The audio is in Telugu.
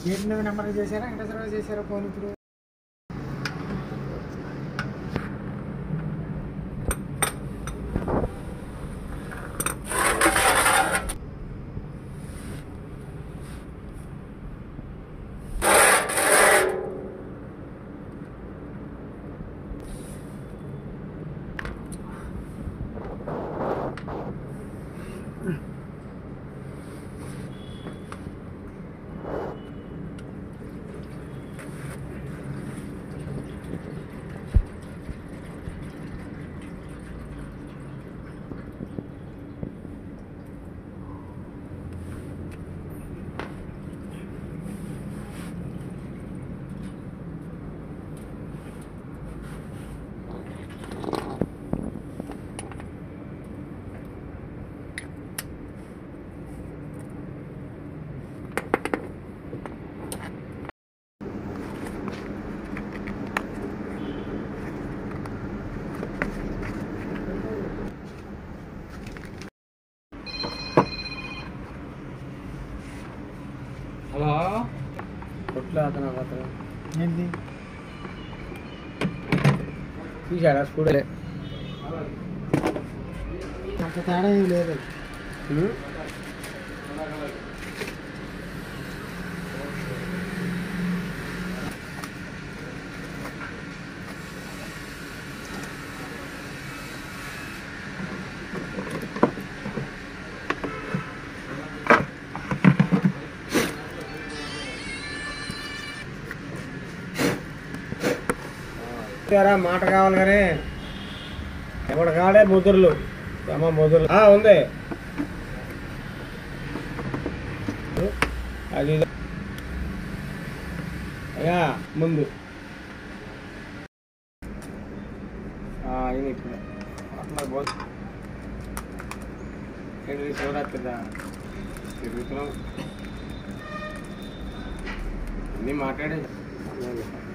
చేతి మీద నెంబర్ చేశారా వెంకటేశ్వరరావు చేశారా ఫోన్ ఇప్పుడు హలో కొట్లో అతను అతను ఏంటి చూసాడా స్కూడే అంత తేడా ఏం లేదు చూసారా మాట కావాలి కానీ ఎవడు కాడే ముద్రలు అమ్మ ముద్రలు ఆ, ఉంది అది ఇది. అయ్యా ముందు ఆ, ఇది ఇప్పుడు అట్లా పో ఏంటి శివరాత్రిదా తిరుగుతున్నాం అన్నీ మాట్లాడే